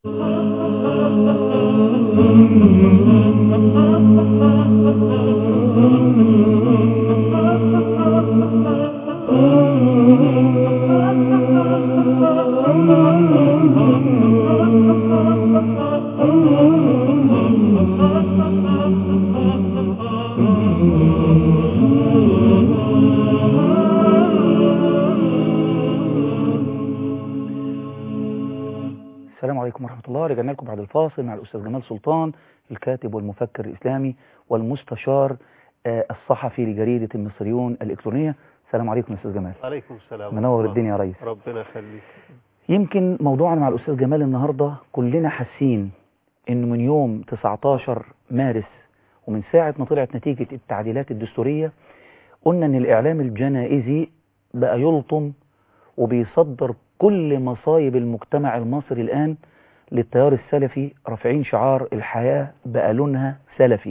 السلام عليكم ورحمة الله رجعنا لكم بعد الفاصل مع الأستاذ جمال سلطان الكاتب والمفكر الإسلامي والمستشار آه، الصحفي لجريدة المصريون الإلكترونية السلام عليكم يا أستاذ جمال عليكم السلام منور ورحمة الله. الدنيا يا ريس ربنا يخليك يمكن موضوعنا مع الأستاذ جمال النهاردة كلنا حاسين إنه من يوم 19 مارس ومن ساعة ما طلعت نتيجة التعديلات الدستورية قلنا إن الإعلام الجنائزي بقى يلطم وبيصدر كل مصايب المجتمع المصري الآن للتيار السلفي رافعين شعار الحياة بقى لونها سلفي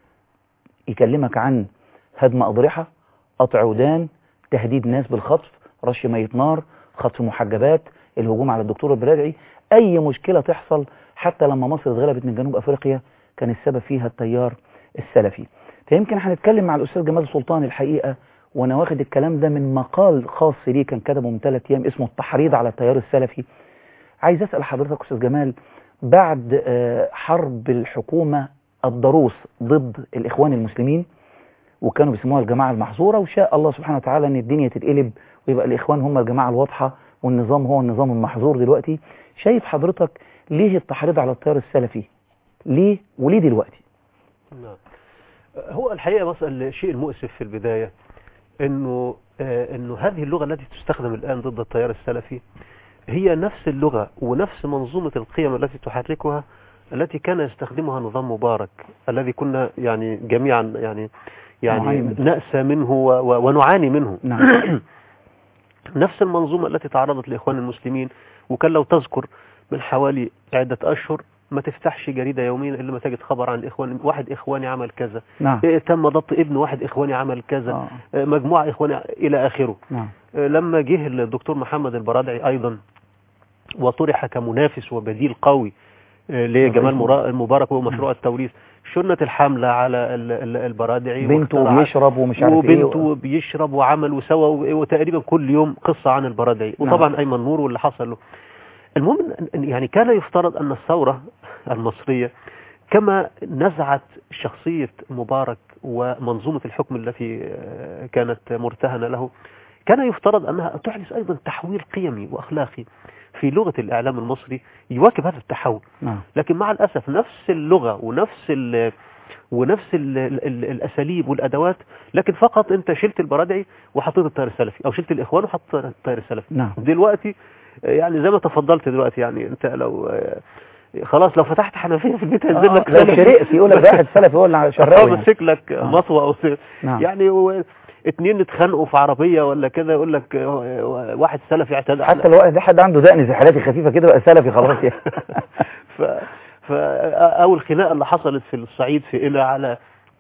يكلمك عن هدم أضرحة قطع ودان تهديد ناس بالخطف رش مية نار خطف محجبات الهجوم على الدكتور البرادعي أي مشكلة تحصل حتى لما مصر اتغلبت من جنوب أفريقيا كان السبب فيها التيار السلفي فيمكن هنتكلم مع الأستاذ جمال سلطان الحقيقة وانا واخد الكلام ده من مقال خاص ليه كان كتبه من ثلاث ايام اسمه التحريض على التيار السلفي عايز اسال حضرتك استاذ جمال بعد آه، حرب الحكومه الضروس ضد الاخوان المسلمين وكانوا بيسموها الجماعه المحظوره وشاء الله سبحانه وتعالى ان الدنيا تتقلب ويبقى الاخوان هم الجماعه الواضحه والنظام هو النظام المحظور دلوقتي شايف حضرتك ليه التحريض على التيار السلفي ليه وليه دلوقتي نعم. هو الحقيقة بس الشيء المؤسف في البداية انه آه، انه هذه اللغة التي تستخدم الآن ضد التيار السلفي هي نفس اللغة ونفس منظومة القيم التي تحركها التي كان يستخدمها نظام مبارك الذي كنا يعني جميعا يعني يعني نعاني نأسى منه و- و- ونعاني منه نعم نفس المنظومة التي تعرضت لإخوان المسلمين وكان لو تذكر من حوالي عدة أشهر ما تفتحش جريدة يوميا إلا ما تجد خبر عن إخوان واحد إخواني عمل كذا نعم إيه تم ضبط ابن واحد إخواني عمل كذا آه. آه، مجموعة إخواني إلى آخره نعم آه، لما جه الدكتور محمد البرادعي أيضا وطرح كمنافس وبديل قوي آه، لجمال مرا- مبارك ومشروع التوريث شنت الحملة على ال- ال- البرادعي بنته واخترعت- بيشرب ومش عارف ايه وبنته بيشرب وعمل وسوى و- وتقريبا كل يوم قصة عن البرادعي نعم. وطبعا أيمن نور واللي حصل له المهم إن- إن يعني كان يفترض أن الثورة المصرية كما نزعت شخصية مبارك ومنظومة الحكم التي آه، كانت مرتهنة له كان يفترض أنها تحدث أيضا تحويل قيمي وأخلاقي في لغة الإعلام المصري يواكب هذا التحول نعم لكن مع الأسف نفس اللغة ونفس ال ونفس ال ال ال الأساليب والأدوات لكن فقط أنت شلت البرادعي وحطيت التيار السلفي أو شلت الإخوان وحطيت التيار السلفي نعم دلوقتي آه، يعني زي ما تفضلت دلوقتي يعني أنت لو آه، خلاص لو فتحت حنفية في البيت هينزل آه، لك لو سلفي. شرقت يقول لك ده واحد سلفي هو اللي اه شراوي يعني. مسك لك آه. مطوة أو س- نعم يعني و- اتنين اتخانقوا في عربية ولا كده يقول لك آه، واحد سلفي اعتدى على- حتى لو واحد حد عنده دقن زحلاتي خفيفه كده بقى سلفي خلاص يعني ف... ف... او الخناقه اللي حصلت في الصعيد في إلى على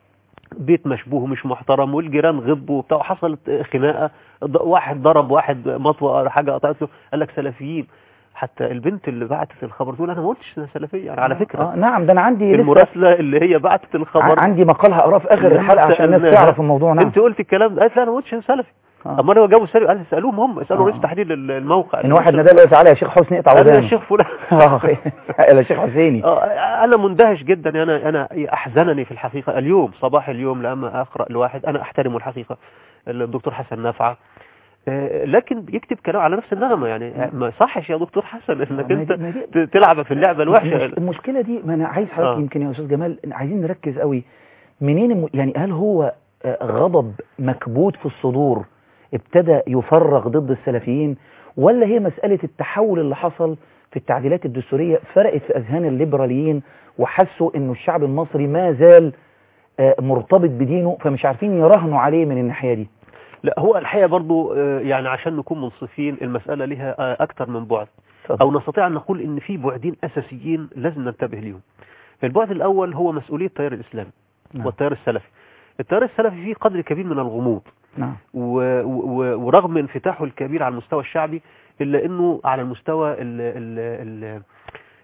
بيت مشبوه مش محترم والجيران غضبوا وبتاع وحصلت خناقه ض- واحد ضرب واحد مطوه أو حاجه قطعت له قال لك سلفيين حتى البنت اللي بعتت الخبر تقول انا ما قلتش انا سلفيه يعني على فكره آه نعم ده انا عندي لسه المراسله اللي هي بعتت الخبر ع- عندي مقال هقراه في اخر لما الحلقه عشان الناس سألناها، تعرف الموضوع نعم انت قلت الكلام ده قالت لا انا ما قلتش انا سلفي آه. اما انا جابوا سلفي قال اسالوهم هم اسالوا آه. رئيس تحرير الموقع ان واحد نادى له تعالى يا شيخ حسني اقطع قال يا ودانه شيخ فلان آه، يا شيخ حسيني آه، انا مندهش جدا انا انا احزنني في الحقيقه اليوم صباح اليوم لما اقرا لواحد انا احترمه الحقيقه الدكتور حسن نافعه آه، لكن يكتب كلام على نفس النغمه يعني ما صحش يا دكتور حسن انك ما دي- انت ما دي- ت- تلعب في اللعبه المش- الوحشه المشكله دي ما انا عايز حضرتك آه. يمكن يا استاذ جمال عايزين نركز قوي منين الم... يعني هل هو آه، غضب مكبوت في الصدور ابتدى يفرغ ضد السلفيين ولا هي مسألة التحول اللي حصل في التعديلات الدستورية فرقت في أذهان الليبراليين وحسوا انه الشعب المصري ما زال آه، مرتبط بدينه فمش عارفين يراهنوا عليه من الناحية دي لا هو الحقيقه برضو آه، يعني عشان نكون منصفين المساله لها آه، اكتر من بعد اتفضل. او نستطيع ان نقول ان في بعدين اساسيين لازم ننتبه ليهم البعد الاول هو مسؤوليه التيار الاسلامي نعم. والتيار السلفي التيار السلفي فيه قدر كبير من الغموض نعم و- و- ورغم انفتاحه الكبير على المستوى الشعبي إلا أنه على المستوى ال ال ال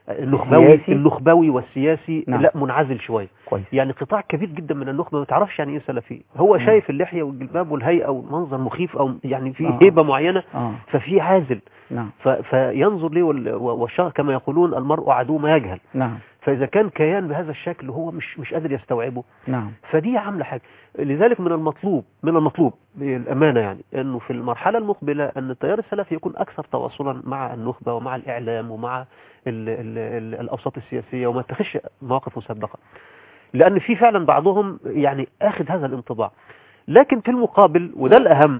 النخبوي سياسي؟ النخبوي والسياسي نعم. لا منعزل شويه كويس يعني قطاع كبير جدا من النخبه ما تعرفش يعني ايه سلفي هو نعم. شايف اللحيه والجلباب والهيئه والمنظر مخيف او يعني في آه. هيبه معينه اه ففي عازل نعم ف- فينظر ليه وال- والشر كما يقولون المرء عدو ما يجهل نعم فاذا كان كيان بهذا الشكل هو مش مش قادر يستوعبه نعم فدي عامله حاجه لذلك من المطلوب من المطلوب بالامانه يعني انه في المرحله المقبله ان التيار السلفي يكون اكثر تواصلا مع النخبه ومع الاعلام ومع ال ال ال الاوساط السياسيه وما يتخذش مواقف مسبقه لان في فعلا بعضهم يعني اخذ هذا الانطباع لكن في المقابل وده الاهم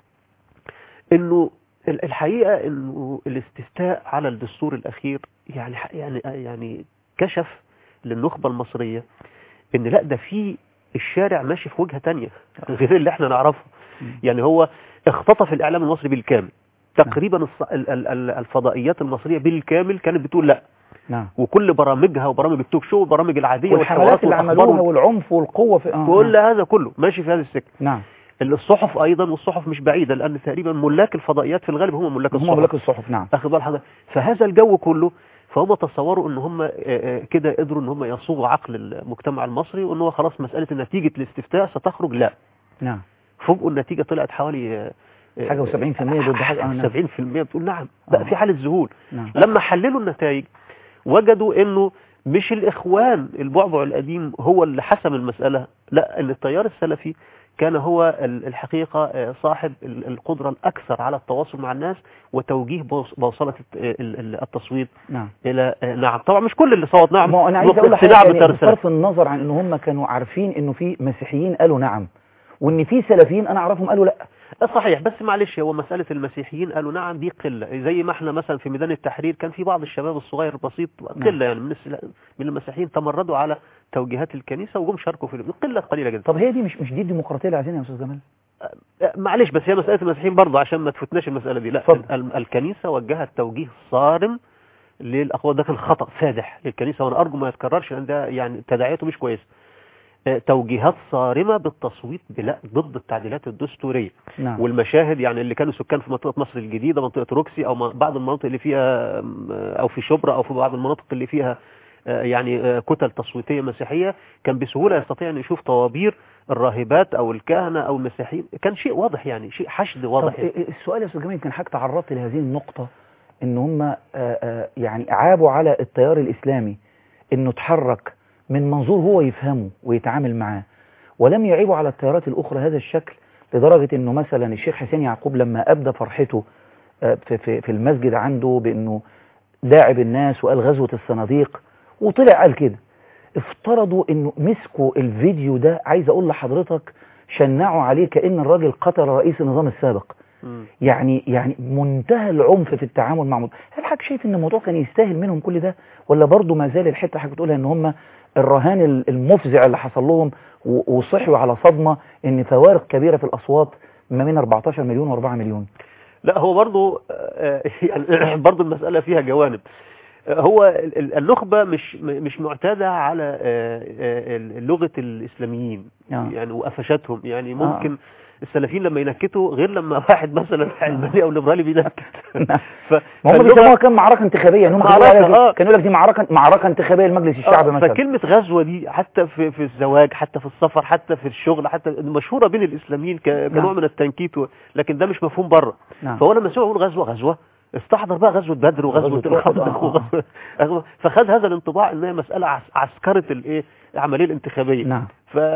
انه ال- الحقيقه انه الاستفتاء على الدستور الاخير يعني يعني يعني كشف للنخبه المصريه ان لا ده في الشارع ماشي في وجهه تانية غير اللي احنا نعرفه يعني هو اختطف الاعلام المصري بالكامل تقريبا الص- ال- ال- ال- الفضائيات المصريه بالكامل كانت بتقول لا نعم وكل برامجها وبرامج التوك شو والبرامج العاديه والحملات اللي والأخبار عملوها والعنف والقوة في آه كل نعم. هذا كله ماشي في هذا السكه نعم الصحف ايضا والصحف مش بعيده لان تقريبا ملاك الفضائيات في الغالب هم ملاك هم الصحف ملاك الصحف نعم اخد بال حضرتك فهذا الجو كله فهم تصوروا ان هم آه، آه، كده قدروا ان هم يصوغوا عقل المجتمع المصري وان هو خلاص مساله نتيجه الاستفتاء ستخرج لا نعم فوجئوا النتيجه طلعت حوالي آه، آه، حاجة و70% ضد حاجة آه نعم 70% بتقول نعم بقى آه. في حاله ذهول نعم لما حللوا النتائج وجدوا انه مش الاخوان البعبع القديم هو اللي حسم المساله لا ان التيار السلفي كان هو ال- الحقيقه آه، صاحب ال- القدره الاكثر على التواصل مع الناس وتوجيه بوص- بوصله الت- ال- ال- التصويت نعم الى آه، نعم طبعا مش كل اللي صوت نعم ما هو انا عايز اقول اقتناع لحضرتك بالتيار يعني السلفي بصرف النظر عن ان هم كانوا عارفين انه في مسيحيين قالوا نعم وان في سلفيين انا اعرفهم قالوا لا صحيح بس معلش هو مسألة المسيحيين قالوا نعم دي قلة زي ما احنا مثلا في ميدان التحرير كان في بعض الشباب الصغير البسيط قلة يعني من الس- من المسيحيين تمردوا على توجيهات الكنيسة وجم شاركوا في قلة قليلة جدا طب هي دي مش مش دي الديمقراطيه اللي عايزينها يا استاذ جمال أه، معلش بس هي مسألة المسيحيين برضه عشان ما تفوتناش المسألة دي لا اتفضل. ال- الكنيسة وجهت توجيه صارم للأخوات ده كان خطأ فادح للكنيسة وأنا أرجو ما يتكررش لأن ده يعني تداعياته مش كويسة أه، توجيهات صارمة بالتصويت بلا ضد التعديلات الدستورية نعم والمشاهد يعني اللي كانوا سكان في منطقة مصر الجديدة منطقة روكسي أو م- بعض المناطق اللي فيها آم، أو في شبرا أو في بعض المناطق اللي فيها آه، يعني آه، كتل تصويتية مسيحية كان بسهولة يستطيع أن يشوف طوابير الراهبات أو الكهنة أو المسيحيين كان شيء واضح يعني شيء حشد طب واضح يعني. إيه- إيه السؤال يا استاذ جمال يمكن حضرتك تعرضت لهذه النقطه ان هم آه، آه، يعني عابوا على التيار الاسلامي انه اتحرك من منظور هو يفهمه ويتعامل معاه ولم يعيبوا على التيارات الاخرى هذا الشكل لدرجه انه مثلا الشيخ حسين يعقوب لما ابدى فرحته آه، في في في المسجد عنده بانه داعب الناس وقال غزوه الصناديق وطلع قال كده افترضوا انه مسكوا الفيديو ده عايز اقول لحضرتك شنعوا عليه كأن الراجل قتل رئيس النظام السابق مم. يعني يعني منتهى العنف في التعامل مع موضوع هل حضرتك شايف ان الموضوع كان يستاهل منهم كل ده ولا برضه ما زال الحته حضرتك بتقولها ان هم الرهان ال- المفزع اللي حصل لهم و- وصحوا على صدمه ان فوارق كبيره في الاصوات ما بين 14 مليون و4 مليون لا هو برضو آه، يعني برضو المسألة فيها جوانب آه، هو ال- ال- النخبة مش م- مش معتادة على آه، آه، ال- لغة الإسلاميين آه. يعني وقفشاتهم يعني ممكن السلفيين لما ينكتوا غير لما واحد مثلا علماني او ليبرالي بينكت ف... ما هم فاللغة- بيسموها كان معركه انتخابيه ان هم كانوا معركة، يقولوا آه. لك- كانوا يقول لك دي معركه معركه انتخابيه لمجلس الشعب آه، مثلا فكلمة غزوة دي حتى في في الزواج حتى في السفر حتى في الشغل حتى مشهورة بين الإسلاميين ك- كنوع نعم. من التنكيت و... لكن ده مش مفهوم بره نعم فهو لما سمع يقول غزوة غزوة استحضر بقى غزوة بدر وغزوة غزوة أحد، الخندق آه، وغزوة غزوة- فخد هذا الانطباع ان هي مسألة عس- عسكرة الايه العملية الانتخابية نعم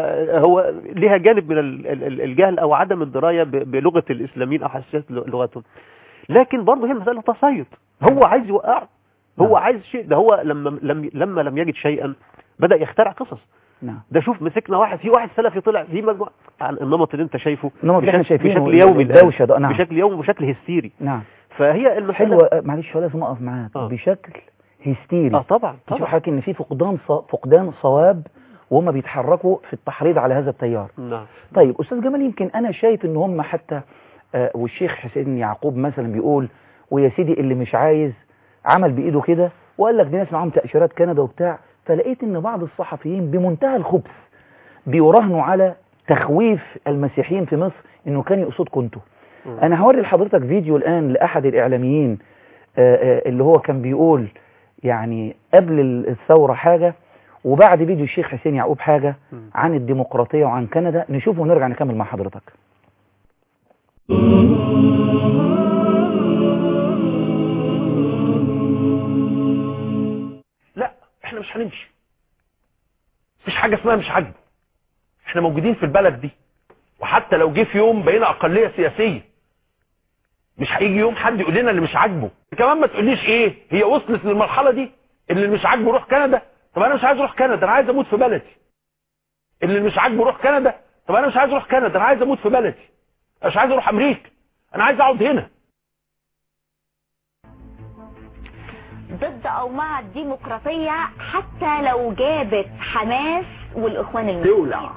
فهو ليها جانب من ال- ال- ال- الجهل او عدم الدراية ب- بلغة الاسلاميين او حساسية لغتهم لكن برضه هي المسألة تصيد هو عايز يوقعه هو نعم. عايز شيء ده هو لما لم لما لم يجد شيئا بدأ يخترع قصص نعم ده شوف مسكنا واحد في واحد سلفي طلع في مجموعة على النمط اللي انت شايفه النمط اللي احنا بشكل- شايفينه بشكل يومي الآن. الدوشة ده، نعم. بشكل يومي وبشكل هستيري نعم فهي المسألة حلوه آه، معلش هو لازم اقف معاك آه. بشكل هستيري اه طبعا تشوف طبعا حضرتك ان في فقدان ص... فقدان صواب وهم بيتحركوا في التحريض على هذا التيار نعم طيب استاذ جمال يمكن انا شايف ان هم حتى آه والشيخ حسين يعقوب مثلا بيقول ويا سيدي اللي مش عايز عمل بايده كده وقال لك دي ناس معاهم تاشيرات كندا وبتاع فلقيت ان بعض الصحفيين بمنتهى الخبث بيراهنوا على تخويف المسيحيين في مصر انه كان يقصدكم انتوا انا هوري لحضرتك فيديو الان لاحد الاعلاميين آه، آه، اللي هو كان بيقول يعني قبل الثورة حاجة وبعد فيديو الشيخ حسين يعقوب حاجة مم. عن الديمقراطية وعن كندا نشوفه ونرجع نكمل مع حضرتك لا احنا مش هنمشي مفيش حاجة اسمها مش عاجبه احنا موجودين في البلد دي وحتى لو جه في يوم بقينا اقلية سياسية مش هيجي يوم حد يقول لنا اللي مش عاجبه كمان ما تقوليش ايه هي وصلت للمرحلة دي اللي مش عاجبه يروح كندا طب انا مش عايز اروح كندا انا عايز اموت في بلدي اللي مش عاجبه يروح كندا طب انا مش عايز اروح كندا انا عايز اموت في بلدي انا مش عايز اروح امريكا انا عايز اقعد هنا ضد او مع الديمقراطية حتى لو جابت حماس والاخوان المسلمين تولع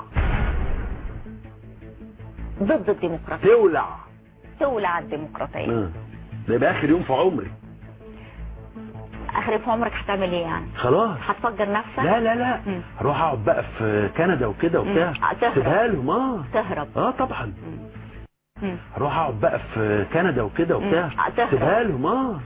ضد الديمقراطية تولع تولع الديمقراطية ده يبقى اخر يوم في عمري اخر في عمرك هتعمل ايه يعني خلاص هتفجر نفسك لا لا لا مم. هروح اقعد بقى في كندا وكده وبتاع مم. هتهرب. سيبها لهم اه تهرب اه طبعا مم. هروح اقعد بقى في كندا وكده وبتاع مم. هتهرب. سيبها لهم اه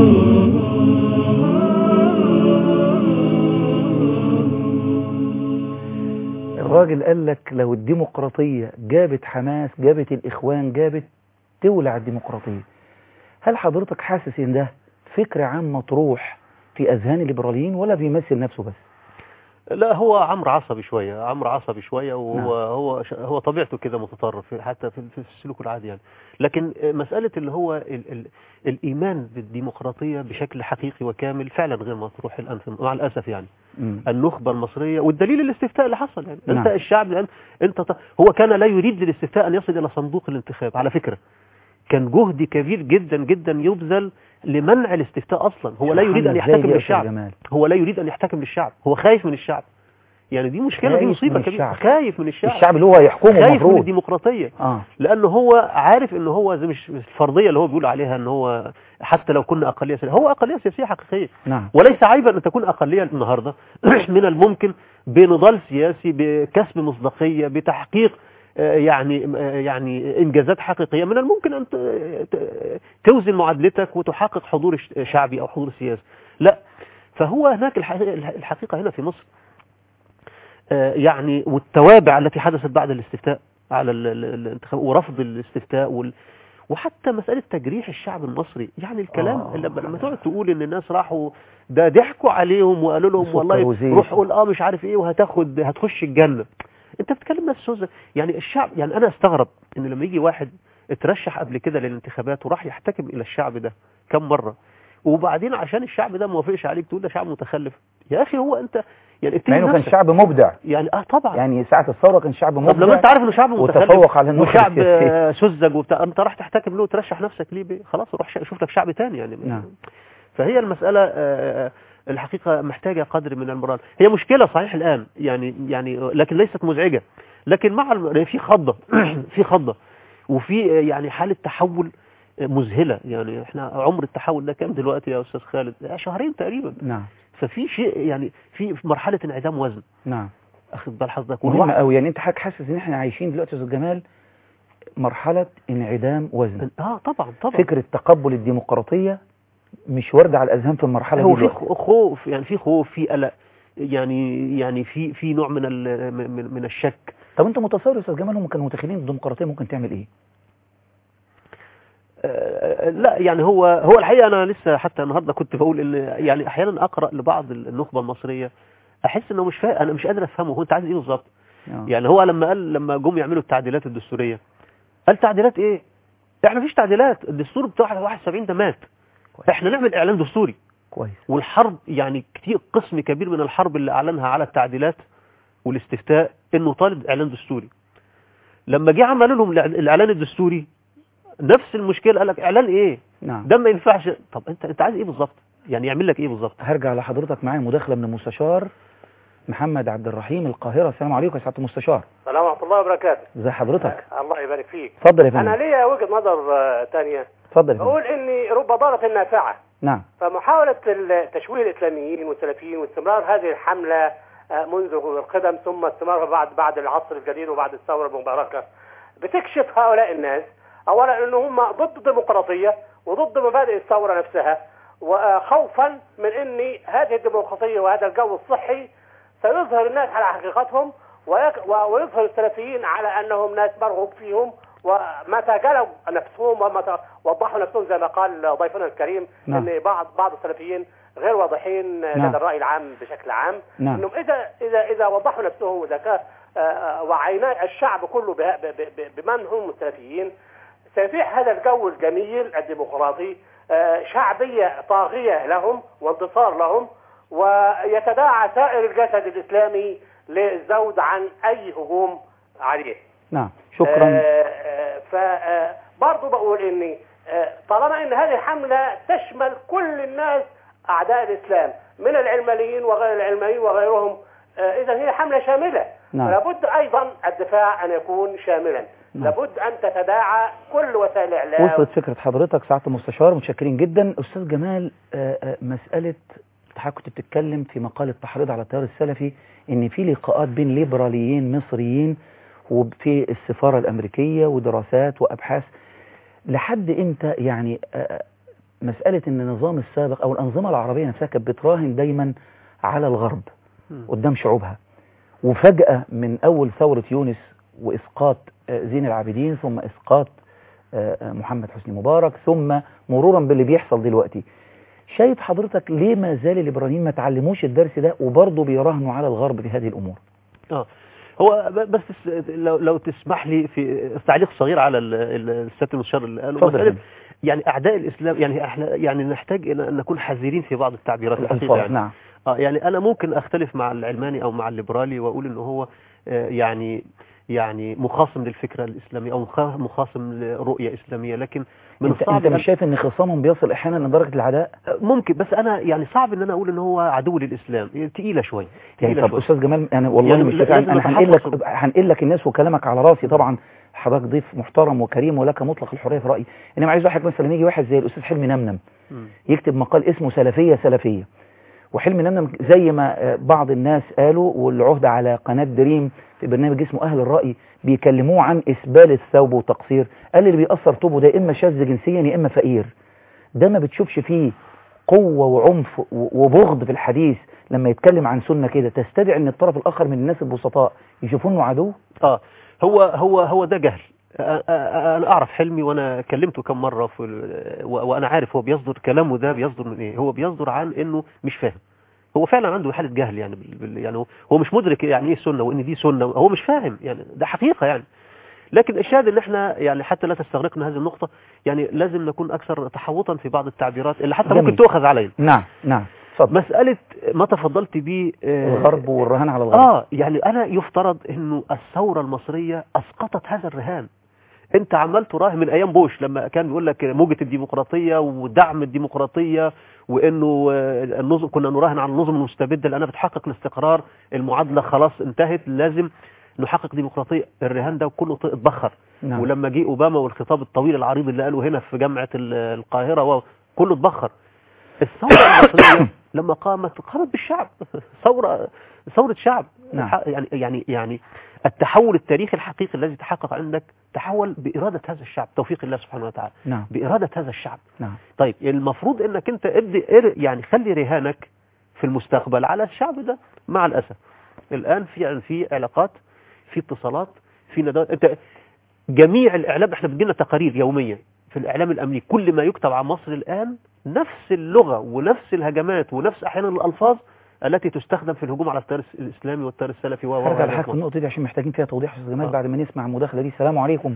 الراجل قال لك لو الديمقراطية جابت حماس جابت الإخوان جابت تولع الديمقراطية هل حضرتك حاسس إن ده فكر عام مطروح في أذهان الليبراليين ولا بيمثل نفسه بس لا هو عمرو عصبي شوية عمرو عصبي شوية وهو نعم. هو ش- هو طبيعته كده متطرف حتى في, في السلوك العادي يعني لكن مسألة اللي هو ال ال الإيمان بالديمقراطية بشكل حقيقي وكامل فعلا غير مطروح الآن في- مع الأسف يعني مم. النخبة المصرية والدليل الاستفتاء اللي حصل يعني نعم. انت الشعب الآن انت ط- هو كان لا يريد للاستفتاء أن يصل إلى صندوق الانتخاب على فكرة كان جهد كبير جدا جدا يبذل لمنع الاستفتاء أصلا هو لا يريد أن محمد، إزاي يحتكم دي يا للشعب أستاذ جمال هو لا يريد أن يحتكم للشعب هو خايف من الشعب يعني دي مشكلة دي خايف مصيبة من كبيرة الشعب. خايف من الشعب الشعب اللي هو يحكمه خايف من المفروض الديمقراطية اه لأنه هو عارف إن هو زي مش مش الفرضية اللي هو بيقول عليها إن هو حتى لو كنا أقلية سياسية هو أقلية سياسية حقيقية نعم وليس عيبا أن تكون أقلية النهاردة من الممكن بنضال سياسي بكسب مصداقية بتحقيق آه، يعني آه، يعني إنجازات حقيقية من الممكن أن ت- ت- توزن معادلتك وتحقق حضور ش- شعبي أو حضور سياسي لا فهو هناك الحقيقة, الحقيقة هنا في مصر آه، يعني والتوابع التي حدثت بعد الاستفتاء على ال- ال- الانتخاب ورفض الاستفتاء وال وحتى مسألة تجريح الشعب المصري يعني الكلام آه. لما لما تقعد تقول ان الناس راحوا ده ضحكوا عليهم وقالوا لهم سكر والله وزيت. روح قول اه مش عارف ايه وهتاخد هتخش الجنة انت بتتكلم ناس سوزة يعني الشعب يعني انا استغرب ان لما يجي واحد اترشح قبل كده للانتخابات وراح يحتكم الى الشعب ده كم مرة وبعدين عشان الشعب ده ما وافقش عليك تقول ده شعب متخلف يا اخي هو انت يعني مع اتهم انه كان نفسك. شعب مبدع يعني اه طبعا يعني ساعة الثورة كان شعب مبدع طب لما انت عارف انه شعب متخلف وتفوق على النخبة وشعب السياسية. آه، سذج وبتاع انت راح تحتكم له وترشح نفسك ليه بيه؟ خلاص روح شا- شوف لك شعب تاني يعني نعم. فهي المسألة آه، آه، الحقيقة محتاجة قدر من المران هي مشكلة صحيح الآن يعني يعني لكن ليست مزعجة لكن مع الم... في خضة في خضة وفي آه، يعني حالة تحول آه، مذهلة يعني احنا عمر التحول ده كام دلوقتي يا أستاذ خالد آه، شهرين تقريبا نعم ففي شيء يعني في في مرحلة انعدام وزن نعم أخذ بال حضرتك مهم والواحد- قوي يعني انت حضرتك حاسس ان احنا عايشين دلوقتي يا استاذ جمال مرحلة انعدام وزن اه طبعا طبعا فكرة تقبل الديمقراطية مش واردة على الأذهان في المرحلة هو دي في دلوقتي. خ- خوف يعني في خوف في قلق يعني يعني في في نوع من ال- من من الشك طب انت متصور يا استاذ جمال هم كانوا متخيلين الديمقراطية ممكن تعمل ايه؟ آه، لا يعني هو هو الحقيقه انا لسه حتى النهارده كنت بقول ان يعني احيانا اقرا لبعض النخبه المصريه احس انه مش فا... انا مش قادر افهمه هو انت عايز ايه بالظبط آه. يعني هو لما قال لما جم يعملوا التعديلات الدستوريه قال تعديلات ايه احنا مفيش تعديلات الدستور بتاع 71 ده مات احنا نعمل اعلان دستوري كويس والحرب يعني كتير قسم كبير من الحرب اللي اعلنها على التعديلات والاستفتاء انه طالب اعلان دستوري لما جه عملوا لهم الإعل- الاعلان الدستوري نفس المشكله قال لك اعلان ايه نعم ده ما ينفعش طب انت انت عايز ايه بالظبط يعني يعمل لك ايه بالظبط هرجع لحضرتك معايا مداخلة من المستشار محمد عبد الرحيم القاهرة السلام عليكم يا سعادة المستشار السلام ورحمة الله وبركاته ازي حضرتك الله يبارك فيك اتفضل يا أنا فندم ليا وجهة نظر آه، تانية اتفضل يا فندم بقول إني رب ضارة نافعة نعم فمحاولة ال- تشويه الإسلاميين والسلفيين واستمرار هذه الحملة آه، منذ القدم ثم استمرارها بعد بعد العصر الجديد وبعد الثورة المباركة بتكشف هؤلاء الناس أولا أن هم ضد الديمقراطية وضد مبادئ الثورة نفسها وخوفا من ان هذه الديمقراطيه وهذا الجو الصحي سيظهر الناس على حقيقتهم ويك- و- ويظهر السلفيين على انهم ناس مرغوب فيهم ومتى جلوا نفسهم ومتى وضحوا نفسهم زي ما قال ضيفنا الكريم نعم. ان بعض بعض السلفيين غير واضحين نعم. لدى الراي العام بشكل عام نعم. انهم اذا اذا اذا وضحوا نفسهم واذا كان آه، آه، وعينا الشعب كله به- ب- ب- ب- بمن هم السلفيين سيتيح هذا الجو الجميل الديمقراطي آه، شعبيه طاغيه لهم وانتصار لهم ويتداعى سائر الجسد الاسلامي للزود عن اي هجوم عليه. نعم شكرا فبرضه بقول اني آه، طالما ان هذه الحمله تشمل كل الناس اعداء الاسلام من العلمانيين وغير العلمانيين وغيرهم اذا هي حمله شامله نعم. لابد ايضا الدفاع ان يكون شاملا نعم. لابد ان تتداعى كل وسائل الاعلام وصلت فكرة حضرتك سعادة المستشار متشكرين جدا أستاذ جمال آه، آه، مسألة حضرتك كنت بتتكلم في مقال التحريض على التيار السلفي إن في لقاءات بين ليبراليين مصريين وفي السفارة الأمريكية ودراسات وأبحاث لحد إمتى يعني آه، مسألة إن النظام السابق أو الأنظمة العربية نفسها كانت بتراهن دايما على الغرب قدام شعوبها وفجأة من أول ثورة يونس وإسقاط آه، زين العابدين ثم إسقاط آه، آه، محمد حسني مبارك ثم مرورا باللي بيحصل دلوقتي شايف حضرتك ليه ما زال الليبراليين ما تعلموش الدرس ده وبرضه بيراهنوا على الغرب في هذه الأمور اه هو ب- بس تس- لو لو تسمح لي في تعليق صغير على ال- ال- السياده المستشار اللي قاله اتفضل يا مسألة فندم. يعني اعداء الاسلام يعني احنا يعني نحتاج ان أن نكون حذرين في بعض التعبيرات الحقيقه الألفاظ يعني نعم اه يعني انا ممكن اختلف مع العلماني او مع الليبرالي واقول ان هو آه، يعني يعني مخاصم للفكره الاسلاميه او مخا- مخاصم لرؤيه اسلاميه لكن من انت, الصعب انت مش أن- شايف ان خصامهم بيصل احيانا لدرجة العداء ممكن بس انا يعني صعب ان انا اقول ان هو عدو للاسلام تقيله شويه يعني تقيلة طب شوية. استاذ جمال يعني والله يعني مش لا- فكرة لازم انا هنقل لك نتحفظ. هنقل لك الناس وكلامك على راسي طبعا حضرتك ضيف محترم وكريم ولك مطلق الحريه في رايي انما عايز واحد مثلا يجي واحد زي الاستاذ حلمي نمنم مم. يكتب مقال اسمه سلفيه سلفيه وحلمي نمنم زي ما آه، بعض الناس قالوا والعهد على قناه دريم في برنامج اسمه اهل الراي بيكلموه عن اسبال الثوب وتقصير قال اللي بيأثر طوبه ده اما شاذ جنسيا يا اما فقير ده ما بتشوفش فيه قوة وعنف و- وبغض في الحديث لما يتكلم عن سنة كده تستدعي ان الطرف الاخر من الناس البسطاء يشوفوه انه عدو اه هو هو هو ده جهل أ- أ- انا اعرف حلمي وانا كلمته كم مره في ال- و- وانا عارف هو بيصدر كلامه ده بيصدر من ايه هو بيصدر عن انه مش فاهم هو فعلا عنده حاله جهل يعني بال- بال- يعني هو- هو مش مدرك يعني ايه سنه وان دي سنه هو مش فاهم يعني ده حقيقه يعني لكن الشاهد ان احنا يعني حتى لا تستغرقنا هذه النقطه يعني لازم نكون اكثر تحوطا في بعض التعبيرات اللي حتى جميل. ممكن تؤخذ علينا نعم نعم اتفضل مساله ما تفضلت بيه آه، الغرب والرهان على الغرب اه يعني انا يفترض انه الثوره المصريه اسقطت هذا الرهان انت عمال تراهن من ايام بوش لما كان بيقول لك موجه الديمقراطيه ودعم الديمقراطيه وانه آه، النظم كنا نراهن على النظم المستبده لانها بتحقق الاستقرار المعادله خلاص انتهت لازم نحقق ديمقراطيه الرهان ده كله ط- اتبخر نعم. ولما جه اوباما والخطاب الطويل العريض اللي قاله هنا في جامعه ال- القاهره و- كله اتبخر الثوره المصريه لما قامت قامت بالشعب ثوره ثوره شعب نعم. الح- يعني يعني يعني التحول التاريخي الحقيقي الذي تحقق عندك تحول بإرادة هذا الشعب توفيق الله سبحانه وتعالى نعم بإرادة هذا الشعب نعم طيب المفروض انك انت ابدي ار- يعني خلي رهانك في المستقبل على الشعب ده مع الأسف الآن في في علاقات في اتصالات في ندوات انت جميع الإعلام احنا بتجينا تقارير يوميا في الإعلام الأمريكي كل ما يكتب عن مصر الآن نفس اللغة ونفس الهجمات ونفس أحيانا الألفاظ التي تستخدم في الهجوم على التيار الإسلامي والتيار السلفي و و- هرجع و- لحضرتك النقطة دي عشان محتاجين فيها توضيح يا استاذ جمال آه. بعد ما نسمع المداخلة دي السلام عليكم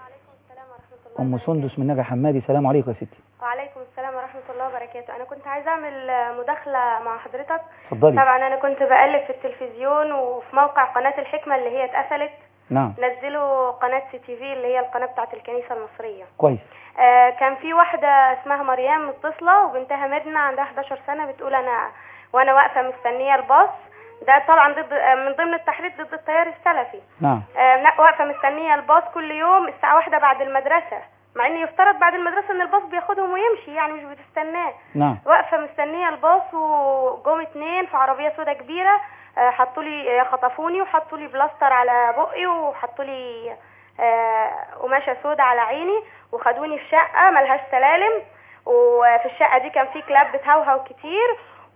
ام سندس من نجا حمادي سلام عليكم يا ستي وعليكم السلام ورحمة الله وبركاته أنا كنت عايزة أعمل آه، مداخلة مع حضرتك اتفضلي طبعا أنا كنت بقلب في التلفزيون وفي موقع قناة الحكمة اللي هي اتقفلت نعم نزلوا قناة سي تي في اللي هي القناة بتاعت الكنيسة المصرية كويس آه كان في واحدة اسمها مريم متصلة وبنتها مدنة عندها 11 سنة بتقول أنا وأنا واقفة مستنية الباص ده طبعا ضد آه، من ضمن التحريض ضد التيار السلفي نعم آه، لا، واقفه مستنيه الباص كل يوم الساعه واحدة بعد المدرسه مع ان يفترض بعد المدرسه ان الباص بياخدهم ويمشي يعني مش بتستناه نعم واقفه مستنيه الباص وجم اتنين في عربيه سودا كبيره آه، حطوا لي آه، خطفوني وحطوا لي بلاستر على بقي وحطوا لي آه، قماشه سودا على عيني وخدوني في شقه ملهاش سلالم وفي الشقه دي كان في كلاب بتهوهو كتير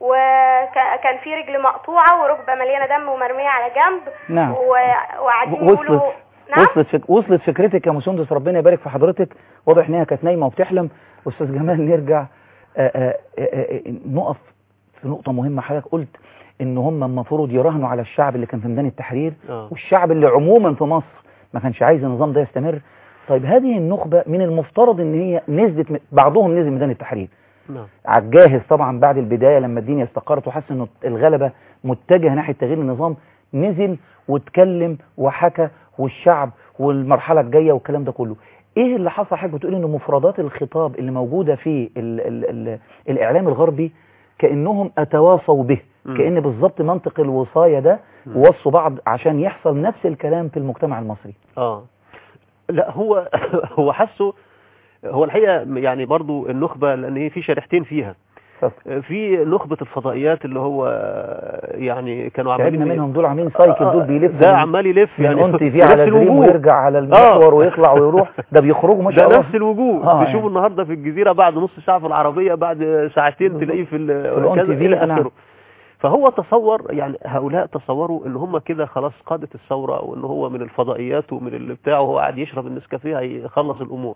وكان في رجل مقطوعه وركبه مليانه دم ومرميه على جنب نعم. و- وقاعدين وصلت يقولوا نعم وصلت فك... وصلت فكرتك يا مسندس ربنا يبارك في حضرتك واضح ان هي كانت نايمه وبتحلم استاذ جمال نرجع آآ آآ آآ نقف في نقطه مهمه حضرتك قلت ان هم المفروض يراهنوا على الشعب اللي كان في ميدان التحرير آه. والشعب اللي عموما في مصر ما كانش عايز النظام ده يستمر طيب هذه النخبه من المفترض ان هي نزلت م- بعضهم نزل ميدان التحرير نعم على الجاهز طبعا بعد البداية لما الدنيا استقرت وحس انه الغلبة متجهة ناحية تغيير النظام نزل واتكلم وحكى والشعب والمرحلة الجاية والكلام ده كله ايه اللي حصل حضرتك بتقول ان مفردات الخطاب اللي موجودة في ال ال ال الاعلام الغربي كأنهم اتواصوا به مم. كأن بالظبط منطق الوصاية ده مم. وصوا بعض عشان يحصل نفس الكلام في المجتمع المصري اه لا هو هو حسه هو الحقيقه يعني برضو النخبه لان هي في شريحتين فيها اتفضل. في نخبه الفضائيات اللي هو يعني كانوا تعبنا عاملين منهم دول عاملين سايكل دول بيلفوا ده من- عمال يلف يعني يعني انت فيه على نفس دريم الوجوه. ويرجع على المحور ويطلع ويروح ده بيخرجوا ما شاء ده الله نفس الوجوه آه، تشوفوا يعني. النهارده في الجزيره بعد نص ساعه في العربيه بعد ساعتين تلاقيه في ال- الأون كذا تي في، الى نعم. اخره فهو تصور يعني هؤلاء تصوروا ان هم كده خلاص قادة الثورة وان هو من الفضائيات ومن اللي بتاعه وهو قاعد يشرب النسكافيه هيخلص الامور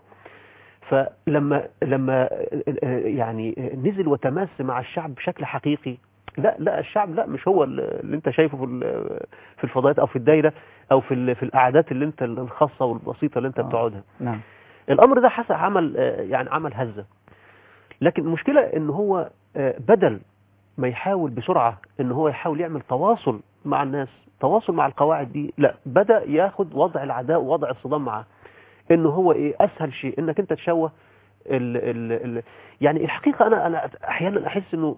فلما لما يعني نزل وتماس مع الشعب بشكل حقيقي لا لا الشعب لا مش هو اللي انت شايفه في ال- في الفضائيات او في الدايره او في ال- في القعدات اللي انت الخاصه والبسيطه اللي انت آه. بتقعدها نعم الامر ده حصل عمل آه، يعني عمل هزه لكن المشكله ان هو آه، بدل ما يحاول بسرعه ان هو يحاول يعمل تواصل مع الناس تواصل مع القواعد دي لا بدا ياخد وضع العداء ووضع الصدام معاه ان هو ايه اسهل شيء انك انت تشوه ال ال ال يعني الحقيقه انا انا احيانا احس انه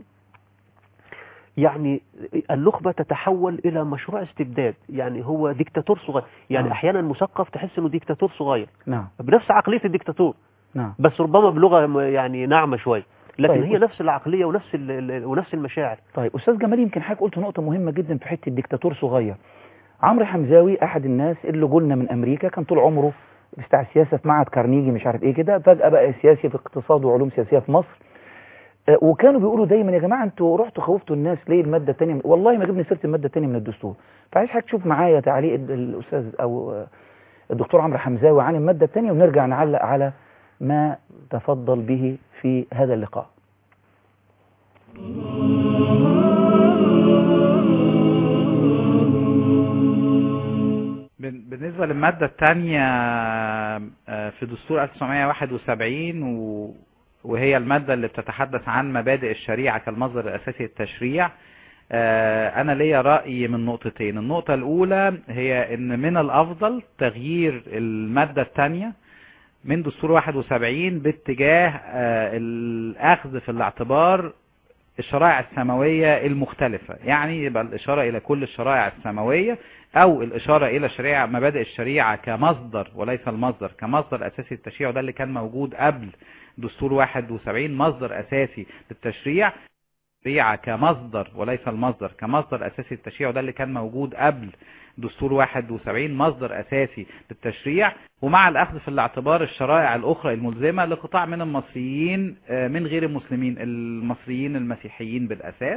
يعني النخبة تتحول إلى مشروع استبداد يعني هو ديكتاتور صغير يعني آه. أحيانا مثقف تحس إنه ديكتاتور صغير نعم بنفس عقلية الديكتاتور نعم بس ربما بلغة م- يعني ناعمة شوية لكن طيب. هي نفس العقلية ونفس ال- ال- ونفس المشاعر طيب استاذ جمال يمكن حضرتك قلت نقطه مهمه جدا في حته ديكتاتور صغير عمرو حمزاوي احد الناس اللي جولنا من امريكا كان طول عمره بتاع السياسه في معهد كارنيجي مش عارف ايه كده فجاه بقى سياسي في اقتصاد وعلوم سياسيه في مصر آه، وكانوا بيقولوا دايما يا جماعه انتوا رحتوا خوفتوا الناس ليه الماده الثانيه والله ما جبنا سيره الماده الثانيه من الدستور فعايز حضرتك تشوف معايا تعليق ال- الاستاذ او آه، الدكتور عمرو حمزاوي عن الماده الثانيه ونرجع نعلق على ما تفضل به في هذا اللقاء بن- بالنسبة للمادة الثانية في دستور 1971 و- وهي المادة اللي بتتحدث عن مبادئ الشريعة كالمصدر الأساسي للتشريع آه، أنا ليا رأي من نقطتين النقطة الأولى هي أن من الأفضل تغيير المادة الثانية من دستور 71 باتجاه آه، الأخذ في الاعتبار الشرائع السماوية المختلفة يعني يبقى الإشارة إلى كل الشرائع السماوية أو الإشارة إلى شريعة مبادئ الشريعة كمصدر وليس المصدر كمصدر أساسي للتشريع وده اللي كان موجود قبل دستور 71 مصدر أساسي للتشريع الشريعة كمصدر وليس المصدر كمصدر أساسي للتشريع وده اللي كان موجود قبل دستور 71 مصدر أساسي للتشريع ومع الأخذ في الاعتبار الشرائع الأخرى الملزمة لقطاع من المصريين آه، من غير المسلمين المصريين المسيحيين بالأساس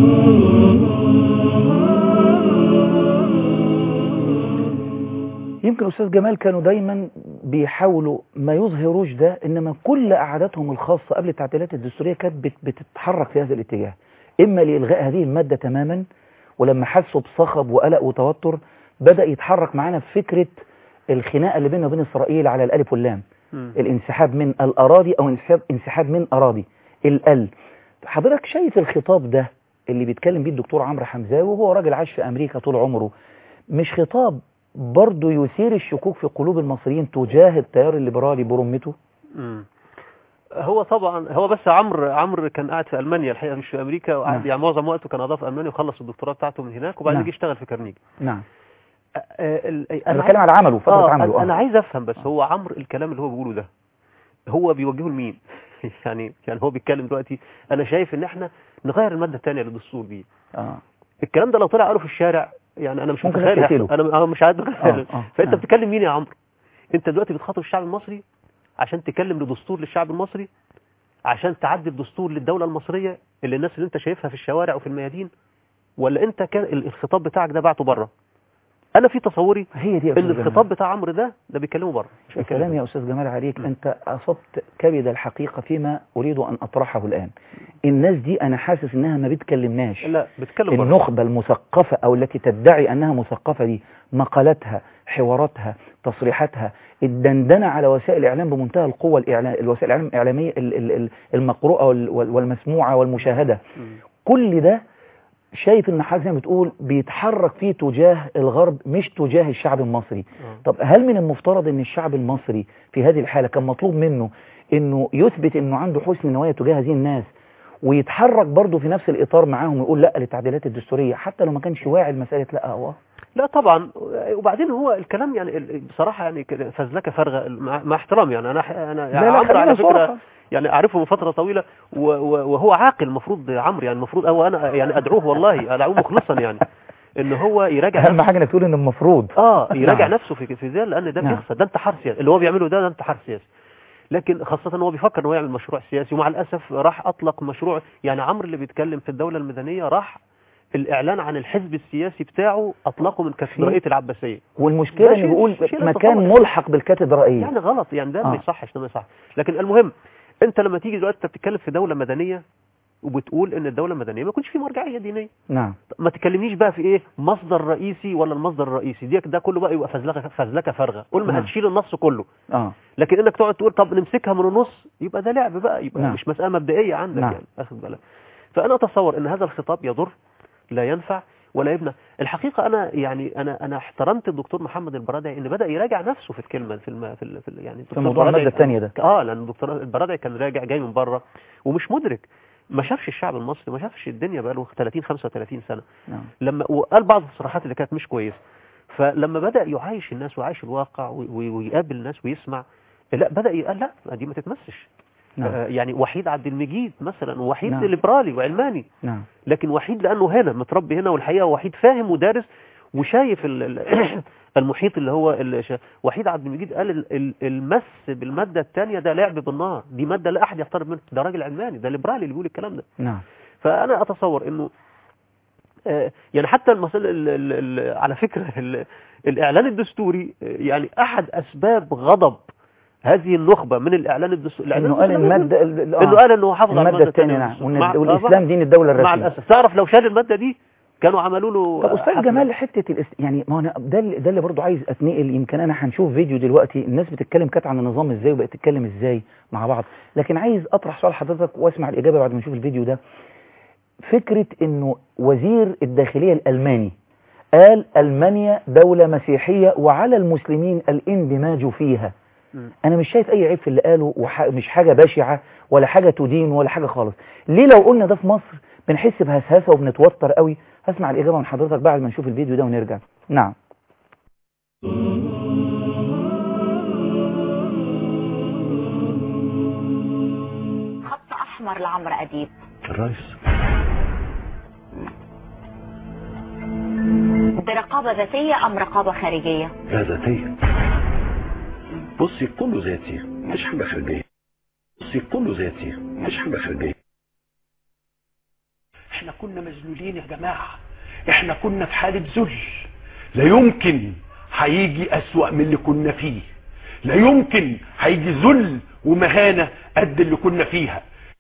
يمكن أستاذ جمال كانوا دايما بيحاولوا ما يظهروش ده إنما كل قعداتهم الخاصة قبل التعديلات الدستورية كانت بت- بتتحرك في هذا الاتجاه إما لإلغاء هذه المادة تماما ولما حسوا بصخب وقلق وتوتر بدأ يتحرك معانا في فكرة الخناقة اللي بيننا وبين إسرائيل على الألف واللام الانسحاب من الأراضي أو انسحاب انسحاب من أراضي الأل حضرتك شايف الخطاب ده اللي بيتكلم بيه الدكتور عمرو حمزاوي وهو راجل عاش في أمريكا طول عمره مش خطاب برضه يثير الشكوك في قلوب المصريين تجاه التيار الليبرالي برمته مم. هو طبعا هو بس عمرو عمرو كان قاعد في المانيا الحقيقه مش في امريكا وقعد نعم. يعني معظم وقته كان قضاه في المانيا وخلص الدكتوراه بتاعته من هناك وبعدين نعم. جه يشتغل في كارنيجي نعم أ- آه، ال- أنا عايز- بتكلم على عمله فترة آه عمله أنا- آه. انا عايز افهم بس هو عمرو الكلام اللي هو بيقوله ده هو بيوجهه لمين يعني يعني هو بيتكلم دلوقتي انا شايف ان احنا نغير الماده الثانيه للدستور دي آه. الكلام ده لو طلع قاله في الشارع يعني انا مش ممكن متخيل ناس يحصل. تقتله. انا انا مش عارف آه، آه، فانت آه. بتكلم مين يا عمرو انت دلوقتي بتخاطب الشعب المصري عشان تكلم لدستور للشعب المصري عشان تعدي الدستور للدولة المصرية اللي الناس اللي انت شايفها في الشوارع وفي الميادين ولا انت كان ال- الخطاب بتاعك ده بعته بره انا في تصوري هي دي يا ان أستاذ جمال. الخطاب بتاع عمرو ده ده بيتكلموا بره مش الكلام بيتكلموا يا أستاذ جمال عليك أنت أصبت كبد الحقيقة فيما أريد أن أطرحه الآن الناس دي أنا حاسس إنها ما بتكلمناش لا بيتكلم بره النخبة المثقفة أو التي تدعي أنها مثقفة دي مقالاتها حواراتها تصريحاتها الدندنة على وسائل الإعلام بمنتهى القوة الإعلام الوسائل الإعلام الإعلامية ال- ال- ال- المقروءة وال- وال- والمسموعة والمشاهدة مم. كل ده شايف ان حاجه زي ما بتقول بيتحرك فيه تجاه الغرب مش تجاه الشعب المصري آه. طب هل من المفترض ان الشعب المصري في هذه الحالة كان مطلوب منه انه يثبت انه عنده حسن نوايا تجاه هذه الناس ويتحرك برضه في نفس الاطار معاهم ويقول لا للتعديلات الدستورية حتى لو ما كانش واعي لمسألة لا هو لا طبعا وبعدين هو الكلام يعني ال- بصراحه يعني كده فزلكه فارغه مع, مع احترامي يعني انا انا يعني لا لا عمرو خلينا على فكره صراحة. يعني اعرفه من فتره طويله و- و- وهو عاقل المفروض عمرو يعني المفروض او انا يعني ادعوه والله ادعوه مخلصا يعني ان هو يراجع اهم حاجة انك تقول ان المفروض اه يراجع نعم. نفسه في في ده لان ده نعم. بيخسر ده انتحار سياسي اللي هو بيعمله ده ده انتحار سياسي لكن خاصة هو بيفكر ان هو يعمل مشروع سياسي ومع الاسف راح اطلق مشروع يعني عمرو اللي بيتكلم في الدولة المدنية راح الاعلان عن الحزب السياسي بتاعه اطلقه من كاتدرائية العباسية والمشكلة ده انه شيء- بيقول شيء لا مكان يتصور. ملحق بالكاتدرائية يعني غلط يعني ده ما آه. يصحش ده ما يصحش لكن المهم انت لما تيجي دلوقتي انت بتتكلم في دولة مدنية وبتقول ان الدولة المدنية ما يكونش في مرجعية دينية نعم ما تكلمنيش بقى في ايه مصدر رئيسي ولا المصدر الرئيسي دي ده كله بقى يبقى فزلكه فزلكه فارغه قول ما نعم. هتشيل النص كله اه لكن انك تقعد تقول طب نمسكها من النص يبقى ده لعب بقى يبقى نعم. مش مساله مبدئيه عندك نعم. يعني اخد بالك فانا اتصور ان هذا الخطاب يضر لا ينفع ولا يبنى الحقيقه انا يعني انا انا احترمت الدكتور محمد البرادعي ان بدا يراجع نفسه في الكلمه في, الم... في, ال... في ال... يعني الدكتور موضوع البرادعي المادة التانية ده. اه لان الدكتور البرادعي كان راجع جاي من بره ومش مدرك ما شافش الشعب المصري ما شافش الدنيا بقى له 30 35 سنه نعم لما وقال بعض التصريحات اللي كانت مش كويسه فلما بدا يعايش الناس ويعايش الواقع وي- وي- ويقابل الناس ويسمع لا بدا يقال لا دي ما تتمسش نعم آه، يعني وحيد عبد المجيد مثلا وحيد نعم. ليبرالي وعلماني نعم لكن وحيد لانه هنا متربي هنا والحقيقه وحيد فاهم ودارس وشايف ال- ال- المحيط اللي هو اللي شا- وحيد عبد المجيد قال ال- ال- المس بالماده الثانيه ده لعب بالنار دي ماده لا احد يقترب منها ده راجل علماني ده ليبرالي اللي بيقول الكلام ده نعم فانا اتصور انه آه، يعني حتى المسألة ال- ال- ال- على فكرة ال- الإعلان الدستوري آه، يعني أحد أسباب غضب هذه النخبة من الإعلان الدستوري الإعلان انه قال الدستوري المادة ال- ال- إنه آه. قال إنه حافظ على المادة الثانية الثانية نعم والدستور. وإن- مع- والإسلام دين الدولة مع الرسمية الأسف تعرف لو شال المادة دي كانوا عملوا له طب استاذ حفلة. جمال حته الاس... يعني ما هو انا ده اللي ده اللي برضه عايز اتنقل يمكن انا هنشوف فيديو دلوقتي الناس بتتكلم كانت عن النظام ازاي وبقت تتكلم ازاي مع بعض لكن عايز اطرح سؤال حضرتك واسمع الاجابه بعد ما نشوف الفيديو ده فكره انه وزير الداخليه الالماني قال المانيا دوله مسيحيه وعلى المسلمين الاندماج فيها مم. انا مش شايف اي عيب في اللي قاله وح... مش حاجه بشعه ولا حاجه تدين ولا حاجه خالص ليه لو قلنا ده في مصر بنحس بهسهسه وبنتوتر قوي هسمع الاجابه من حضرتك بعد ما نشوف الفيديو ده ونرجع نعم خط احمر لعمرو اديب الرئيس دي رقابه ذاتيه ام رقابه خارجيه لا ذاتية بصي كله ذاتي مش حاجة خارجية بصي كله ذاتي مش حاجة خارجية احنا كنا مذلولين يا جماعة احنا كنا في حالة ذل لا يمكن هيجي اسوأ من اللي كنا فيه لا يمكن هيجي ذل ومهانة قد اللي كنا فيها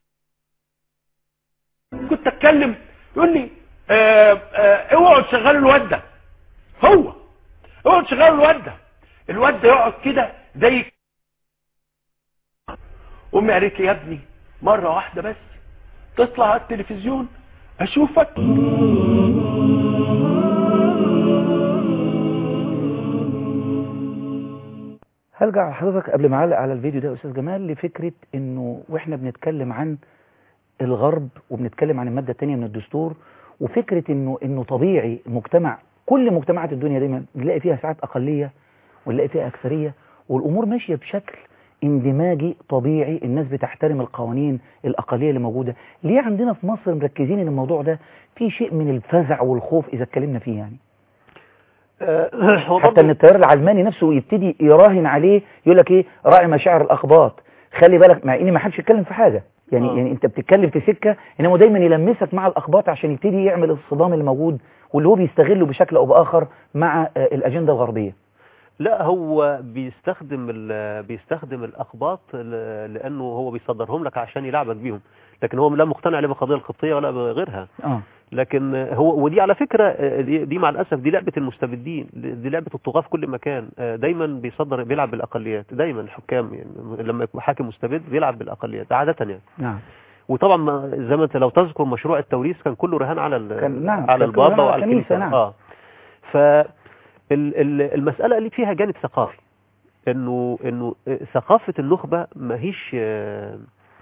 كنت اتكلم يقول لي اه اه اوعوا تشغلوا الواد ده هو اوعوا تشغلوا الواد ده الواد ده يقعد كده زي امي قالت لي يا ابني مرة واحدة بس تطلع على التلفزيون اشوفك هرجع على حضرتك قبل ما اعلق على الفيديو ده يا استاذ جمال لفكره انه واحنا بنتكلم عن الغرب وبنتكلم عن الماده الثانيه من الدستور وفكره انه انه طبيعي مجتمع كل مجتمعات الدنيا دايما نلاقي فيها ساعات اقليه ونلاقي فيها اكثريه والامور ماشيه بشكل اندماجي طبيعي الناس بتحترم القوانين الاقليه اللي موجوده ليه عندنا في مصر مركزين ان الموضوع ده في شيء من الفزع والخوف اذا اتكلمنا فيه يعني آه، هو حتى برضه ان التيار العلماني نفسه يبتدي يراهن عليه يقول لك ايه راعي مشاعر الاخباط خلي بالك مع ان ما حدش يتكلم في حاجه يعني آه. يعني انت بتتكلم في سكه ان هو دايما يلمسك مع الاخباط عشان يبتدي يعمل الصدام اللي موجود واللي هو بيستغله بشكل او باخر مع آه، الاجنده الغربيه لا هو بيستخدم ال- بيستخدم الاخباط ل- لانه هو بيصدرهم لك عشان يلعبك بيهم لكن هو لا مقتنع لا بالقضيه القبطيه ولا بغيرها اه لكن هو ودي على فكره دي, دي مع الاسف دي لعبه المستبدين دي لعبه الطغاه في كل مكان دايما بيصدر بيلعب بالاقليات دايما الحكام يعني لما يكون حاكم مستبد بيلعب بالاقليات عاده يعني نعم وطبعا ما- زي ما انت لو تذكر مشروع التوريث كان كله رهان على ال- كان- نعم، على كان كله البابا رهان على وعلى الكنيسة، الكنيسه نعم. اه ف ال- ال- المساله اللي فيها جانب ثقافي انه انه ثقافه النخبه ما هيش آه،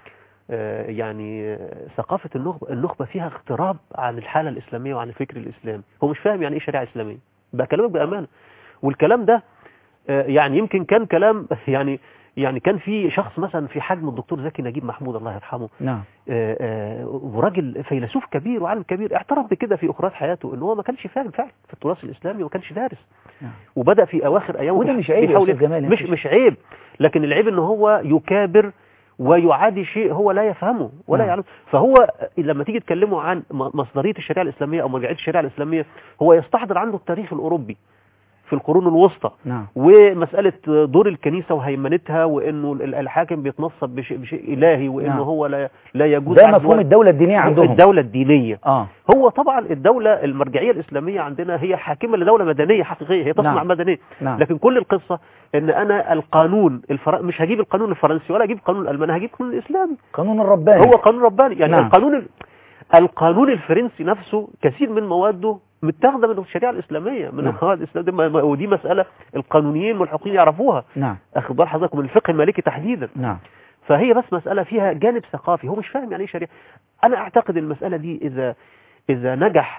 آه، يعني آه، ثقافه النخبه النخبه فيها اغتراب عن الحاله الاسلاميه وعن الفكر الاسلامي هو مش فاهم يعني ايه شريعه اسلاميه بكلمك بامانه والكلام ده آه، يعني يمكن كان كلام يعني يعني كان في شخص مثلا في حجم الدكتور زكي نجيب محمود الله يرحمه نعم آه، آه، وراجل فيلسوف كبير وعالم كبير اعترف بكده في اخرات حياته ان هو ما كانش فاهم فعلا في التراث الاسلامي وما كانش دارس نعم. وبدا في اواخر ايامه وده بيح- مش عيب يا بيحاول- أستاذ جمال، مش مش- مش عيب لكن العيب ان هو يكابر ويعادي شيء هو لا يفهمه ولا نعم. يعلم فهو لما تيجي تكلمه عن م- مصدريه الشريعه الاسلاميه او مرجعيه الشريعه الاسلاميه هو يستحضر عنده التاريخ الاوروبي في القرون الوسطى نعم ومسألة دور الكنيسة وهيمنتها وإنه ال- الحاكم بيتنصب بشيء, بشيء إلهي وإنه نعم. هو لا, لا يجوز ده عدوان- مفهوم الدولة الدينية عندهم الدولة الدينية اه هو طبعا الدولة المرجعية الإسلامية عندنا هي حاكمة لدولة مدنية حقيقية هي تصنع نعم. مدنية نعم لكن كل القصة ان انا القانون الفر... مش هجيب القانون الفرنسي ولا هجيب القانون الالماني هجيب القانون الاسلامي قانون الرباني هو قانون رباني يعني نعم. القانون ال... القانون الفرنسي نفسه كثير من مواده متاخده من الشريعه الاسلاميه من نعم. القواعد الاسلاميه دي م- ودي مساله القانونيين والحقوقيين يعرفوها نعم اخد بال حضرتك من الفقه المالكي تحديدا نعم فهي بس مساله فيها جانب ثقافي هو مش فاهم يعني ايه شريعه انا اعتقد المساله دي اذا اذا نجح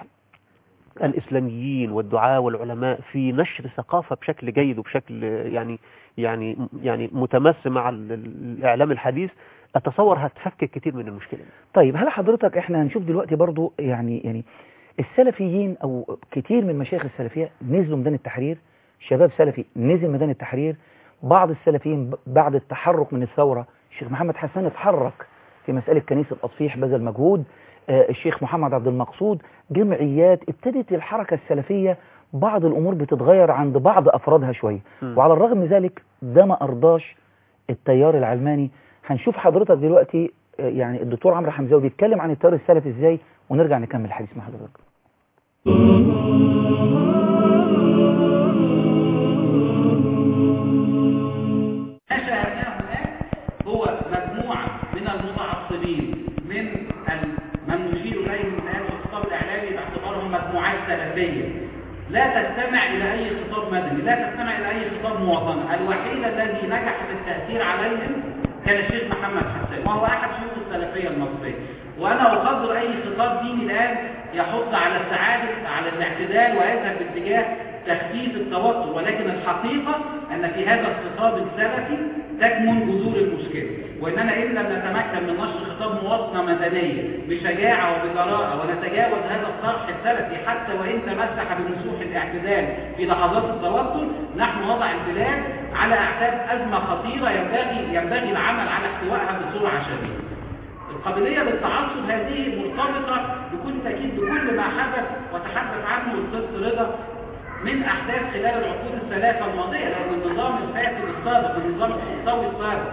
الاسلاميين والدعاة والعلماء في نشر ثقافه بشكل جيد وبشكل يعني يعني يعني متمس مع ال- ال- الاعلام الحديث اتصور هتفكك كتير من المشكله دي. طيب هل حضرتك احنا هنشوف دلوقتي برضو يعني يعني السلفيين او كتير من مشايخ السلفيه نزلوا ميدان التحرير شباب سلفي نزل ميدان التحرير بعض السلفيين ب- بعد التحرك من الثوره الشيخ محمد حسان اتحرك في مساله كنيسه الاطفيح بذل مجهود آه، الشيخ محمد عبد المقصود جمعيات ابتدت الحركه السلفيه بعض الامور بتتغير عند بعض افرادها شويه م. وعلى الرغم من ذلك ده ما ارضاش التيار العلماني هنشوف حضرتك دلوقتي آه، يعني الدكتور عمرو حمزاوي بيتكلم عن التيار السلفي ازاي ونرجع نكمل الحديث مع حضرتك نشأ هناك هو مجموعة من المتعصبين من ال- من نشير إليهم الآن في الخطاب الإعلامي باعتبارهم مجموعات سلفية لا تستمع إلى أي خطاب مدني لا تستمع إلى أي خطاب مواطنة الوحيد الذي نجح في التأثير عليهم كان الشيخ محمد حسان وهو أحد شيوخ السلفية المصرية وأنا أقدر أي خطاب ديني الآن يحث على السعادة على الاعتدال ويذهب باتجاه تخفيف التوتر ولكن الحقيقة أن في هذا الخطاب السلفي تكمن جذور المشكلة وإننا إن لم نتمكن من نشر خطاب مواطنة مدنية بشجاعة وبجراءة ونتجاوز هذا الطرح السلفي حتى وإن تمسح بمسوح الاعتدال في لحظات التوتر نحن وضع البلاد على أعتاب أزمة خطيرة ينبغي ينبغي العمل على احتوائها بسرعة شديدة. القابلية للتعصب هذه مرتبطة بكل تأكيد بكل ما حدث وتحدث عنه القس رضا من أحداث خلال العقود الثلاثة الماضية لأن النظام الفاسد السابق النظام السلطوي السابق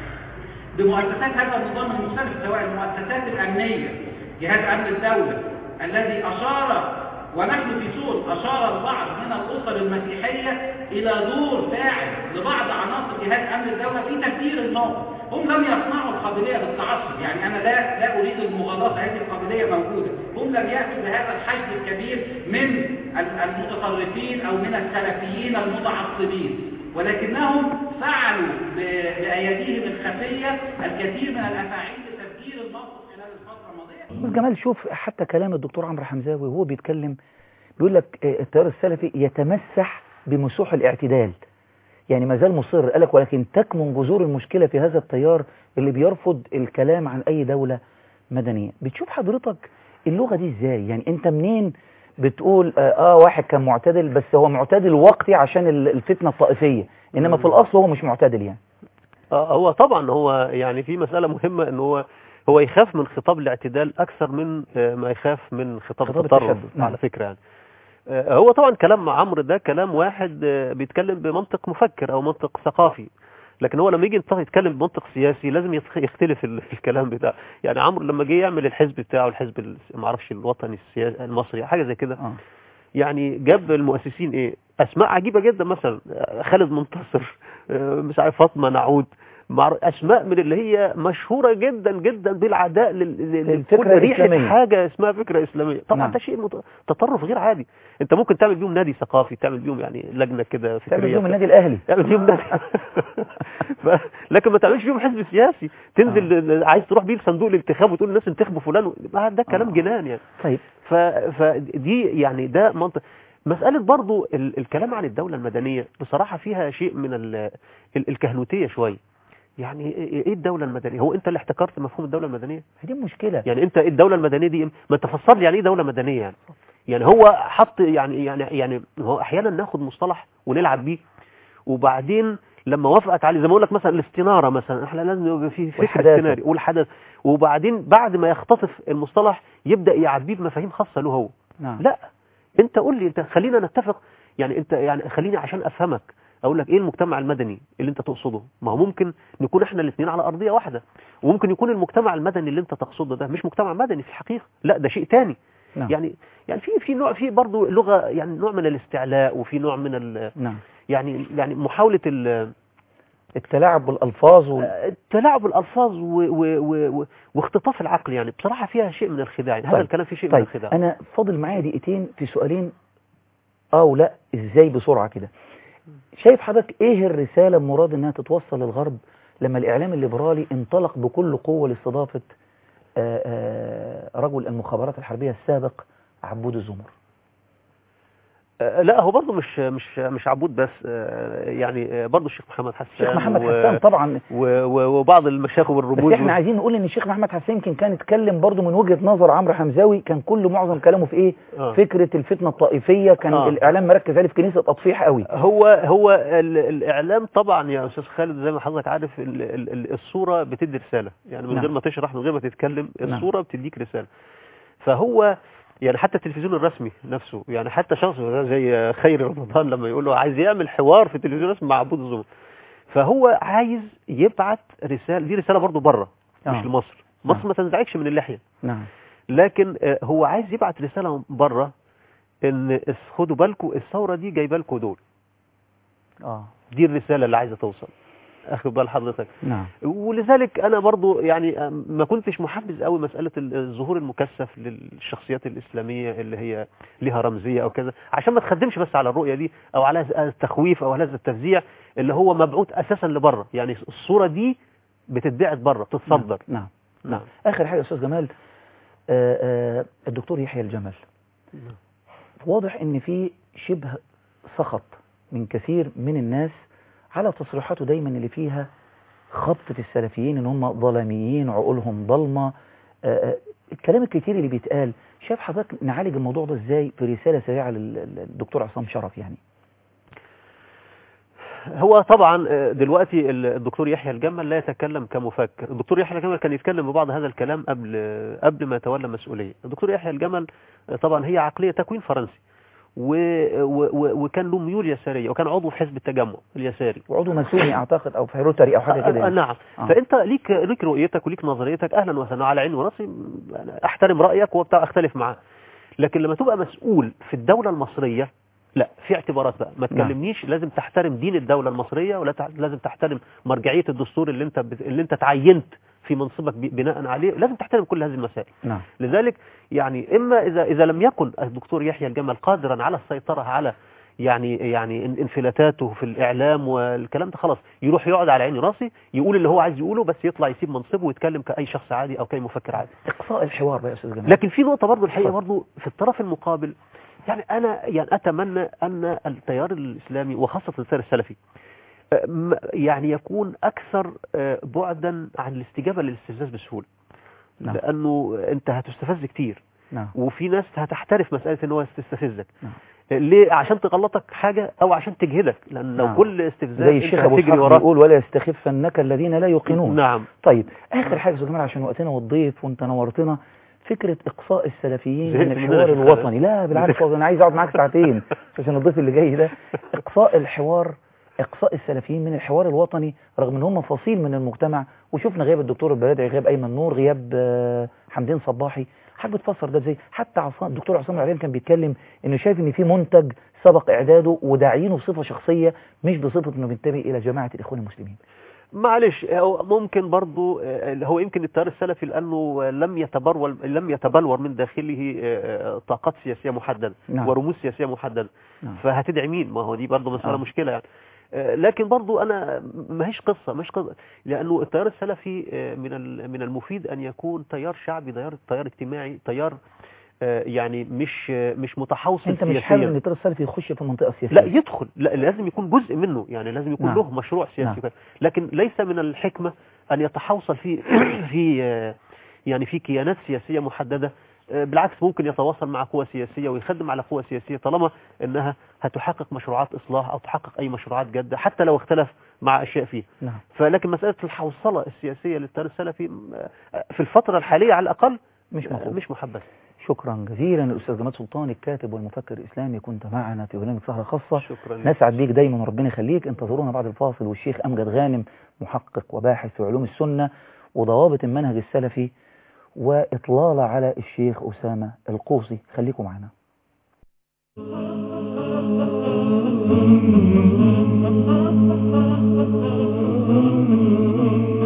بمؤسسات هذا النظام المختلف سواء المؤسسات الأمنية جهاز أمن الدولة الذي أشار ونحن في سور أشار البعض من الأسر المسيحية إلى دور فاعل لبعض عناصر جهاز أمن الدولة في تفجير الموقف هم لم يصنعوا القابلية للتعصب يعني أنا لا لا أريد المغالطة هذه القابلية موجودة هم لم يأتوا بهذا الحشد الكبير من المتطرفين أو من السلفيين المتعصبين ولكنهم فعلوا ب- بأيديهم الخفية الكثير من الأفاعيل لتفجير الموقف خلال الفترة الماضية أستاذ جمال شوف حتى كلام الدكتور عمرو حمزاوي وهو بيتكلم بيقول لك آه، التيار السلفي يتمسح بمسوح الاعتدال يعني ما زال مصر قالك ولكن تكمن جذور المشكلة في هذا التيار اللي بيرفض الكلام عن أي دولة مدنية بتشوف حضرتك اللغة دي ازاي يعني انت منين بتقول آه, اه واحد كان معتدل بس هو معتدل وقتي عشان ال- الفتنة الطائفية انما في الاصل هو مش معتدل يعني آه، هو طبعا هو يعني في مسألة مهمة ان هو هو يخاف من خطاب الاعتدال اكثر من آه، ما يخاف من خطاب خطاب التطرف التشدد، نعم. على فكره يعني آه، هو طبعا كلام عمرو ده كلام واحد آه، بيتكلم بمنطق مفكر او منطق ثقافي لكن هو لما يجي ينطق- يتكلم بمنطق سياسي لازم يتخ- يختلف ال- الكلام بتاعه يعني عمرو لما جه يعمل الحزب بتاعه الحزب ال- ما اعرفش الوطني السياسي المصري حاجه زي كده اه يعني جاب المؤسسين ايه اسماء عجيبه جدا مثلا آه، خالد منتصر آه، مش عارف فاطمه نعود مع اسماء من اللي هي مشهوره جدا جدا بالعداء لل- لل- الفكرة لكل ريحه الإسلامية. حاجه اسمها فكره اسلاميه طبعا نعم. ده شيء مت- تطرف غير عادي انت ممكن تعمل بيهم نادي ثقافي تعمل بيهم يعني لجنه كده فكريه تعمل بيهم النادي الاهلي تعمل بيهم نادي ف... لكن ما تعملش بيهم حزب سياسي تنزل عايز تروح بيه لصندوق الانتخاب وتقول للناس انتخبوا فلان و- ما ده كلام آه. جنان يعني طيب ف... فدي يعني ده منطق مسألة برضو ال... الكلام عن الدولة المدنية بصراحة فيها شيء من ال... ال... الكهنوتية شوية يعني ايه الدولة المدنية هو انت اللي احتكرت مفهوم الدولة المدنية دي مشكله يعني انت إيه الدولة المدنية دي ما تفسر لي يعني ايه دولة مدنية يعني يعني هو حط يعني يعني يعني هو احيانا ناخد مصطلح ونلعب بيه وبعدين لما وافقت عليه زي ما اقول لك مثلا الاستناره مثلا احنا لازم يبقى في فكر والحداثة. استناري والحدث وبعدين بعد ما يختطف المصطلح يبدا يعبيه بمفاهيم خاصه له هو نعم لا انت قول لي انت خلينا نتفق يعني انت يعني خليني عشان افهمك اقول لك ايه المجتمع المدني اللي انت تقصده ما هو ممكن نكون احنا الاثنين على ارضيه واحده وممكن يكون المجتمع المدني اللي انت تقصده ده مش مجتمع مدني في الحقيقه لا ده شيء تاني نعم يعني يعني في في نوع في برضه لغه يعني نوع من الاستعلاء وفي نوع من ال نعم يعني يعني محاوله ال- التلاعب بالالفاظ وال... التلاعب الالفاظ و و و و واختطاف العقل يعني بصراحه فيها شيء من الخداع يعني هذا طيب. الكلام فيه شيء من طيب الخداع انا فاضل معايا دقيقتين في سؤالين اه ولا ازاي بسرعه كده شايف حضرتك ايه الرساله المراد انها تتوصل للغرب لما الاعلام الليبرالي انطلق بكل قوه لاستضافه آه، آه، رجل المخابرات الحربيه السابق عبود الزمر آه، لا هو برضه مش مش مش عبود بس آه، يعني آه، برضه الشيخ محمد حسان الشيخ محمد و- حسان طبعا و- و- وبعض المشايخ بس والرموز احنا عايزين نقول ان الشيخ محمد حسان يمكن كان اتكلم برضه من وجهه نظر عمرو حمزاوي كان كل معظم كلامه في ايه آه. فكره الفتنه الطائفيه كان آه. الاعلام مركز عليه في كنيسه اطفيح قوي هو هو ال- الاعلام طبعا يا استاذ خالد زي ما حضرتك عارف ال- ال- ال- الصوره بتدي رساله يعني من نعم. غير ما تشرح من غير ما تتكلم نعم. الصوره بتديك رساله فهو يعني حتى التلفزيون الرسمي نفسه يعني حتى شخص زي خير رمضان لما يقول له عايز يعمل حوار في التلفزيون الرسمي مع عبود الزمر فهو عايز يبعت رساله دي رساله برضه بره آه. مش لمصر نعم. مصر ما تنزعجش من اللحيه نعم لكن آه، هو عايز يبعت رساله بره ان خدوا بالكم الثوره دي جايبه لكم دول اه دي الرسالة اللي عايزة توصل اخد بال حضرتك نعم ولذلك انا برضو يعني ما كنتش محبذ قوي مسألة الظهور المكثف للشخصيات الاسلامية اللي هي لها رمزية او كذا عشان ما تخدمش بس على الرؤية دي او على التخويف او على هذا التفزيع اللي هو مبعوث اساسا لبره يعني الصورة دي بتتبعت بره بتتصدر نعم نعم اخر حاجه يا استاذ جمال آه، آه، الدكتور يحيى الجمل واضح ان في شبه سخط من كثير من الناس على تصريحاته دايما اللي فيها خبط في السلفيين ان هم ظلاميين عقولهم ضلمه آه، آه، الكلام الكتير اللي بيتقال شايف حضرتك نعالج الموضوع ده ازاي في رساله سريعه لل- للدكتور عصام شرف يعني هو طبعا آه، دلوقتي ال- الدكتور يحيى الجمل لا يتكلم كمفكر الدكتور يحيى الجمل كان يتكلم ببعض هذا الكلام قبل آه، قبل ما يتولى مسؤولية الدكتور يحيى الجمل آه، طبعا هي عقلية تكوين فرنسي و... و... و... وكان له ميول يسارية وكان عضو في حزب التجمع اليساري وعضو مسؤولي اعتقد او في روتري او حاجه كده آه، يعني. نعم آه. فانت ليك ليك رؤيتك وليك نظريتك اهلا وسهلا على عيني وراسي أنا احترم رايك وبتاع اختلف معاه لكن لما تبقى مسؤول في الدوله المصريه لا في اعتبارات بقى ما نعم. تكلمنيش لازم تحترم دين الدوله المصريه ولا تع- لازم تحترم مرجعيه الدستور اللي انت بت- اللي انت تعينت في منصبك ب- بناء عليه لازم تحترم كل هذه المسائل نعم لذلك يعني اما اذا اذا لم يكن الدكتور يحيى الجمل قادرا على السيطره على يعني يعني ان- انفلاتاته في الاعلام والكلام ده خلاص يروح يقعد على عيني راسي يقول اللي هو عايز يقوله بس يطلع يسيب منصبه ويتكلم كاي شخص عادي او كاي مفكر عادي اقصاء الحوار بقى يا استاذ جمال لكن في نقطه برضه الحقيقه اتفضل. برضه في الطرف المقابل يعني انا يعني اتمنى ان التيار الاسلامي وخاصه التيار السلفي آه، م- يعني يكون اكثر آه، بعدا عن الاستجابه للاستفزاز بسهوله نعم. لانه انت هتستفز كتير نعم وفي ناس هتحترف مسألة ان هو تستفزك نعم. ليه عشان تغلطك حاجة او عشان تجهلك لان لو نعم. كل استفزاز زي انت الشيخ ابو هتجري اسحاق وراه بيقول ولا يستخفنك الذين لا يوقنون نعم طيب اخر حاجه يا استاذ جمال عشان وقتنا والضيف وانت نورتنا فكره اقصاء السلفيين من زهقت مننا الحوار يا شيخ الوطني لا بالعكس والله انا عايز اقعد معاك ساعتين عشان الضيف اللي جاي ده اقصاء الحوار اقصاء السلفيين من الحوار الوطني رغم ان هم فصيل من المجتمع وشفنا غياب الدكتور البرادعي غياب ايمن نور غياب آه، حمدين صباحي حاجه بتفسر ده ازاي حتى عصام الدكتور عصام العريان كان بيتكلم انه شايف ان في منتج سبق اعداده وداعينه بصفه شخصيه مش بصفه انه بينتمي الى جماعه الاخوان المسلمين معلش هو ممكن برضو آه، هو يمكن التيار السلفي لانه لم يتبرول لم يتبلور من داخله آه، طاقات سياسيه محدده نعم. ورموز سياسيه محدده نعم. فهتدعي مين ما هو دي برضو مساله آه. مشكله يعني آه، لكن برضو انا ما هيش قصه مش قصه لانه التيار السلفي آه، من ال- من المفيد ان يكون تيار شعبي تيار تيار اجتماعي تيار آه، يعني مش آه، مش متحوصل انت مش سياسيا حابب ان التيار السلفي يخش في المنطقه السياسيه لا يدخل لا لازم يكون جزء منه يعني لازم يكون نعم. له مشروع سياسي نعم. لكن ليس من الحكمة أن يتحوصل في في آه، يعني في كيانات سياسية محددة آه، بالعكس ممكن يتواصل مع قوى سياسية ويخدم على قوى سياسية طالما أنها هتحقق مشروعات إصلاح أو تحقق أي مشروعات جادة حتى لو اختلف مع أشياء فيه نعم فلكن مسألة الحوصلة السياسية للتيار السلفي آه، في الفترة الحالية على الأقل مش آه، مطلوب مش محبذ شكرا جزيلا الاستاذ جمال سلطان الكاتب والمفكر الاسلامي كنت معنا في برنامج سهره خاصه شكرا نسعد بيك دايما وربنا يخليك انتظرونا بعد الفاصل والشيخ امجد غانم محقق وباحث في علوم السنه وضوابط المنهج السلفي واطلاله على الشيخ اسامه القوسي خليكم معنا Thank you.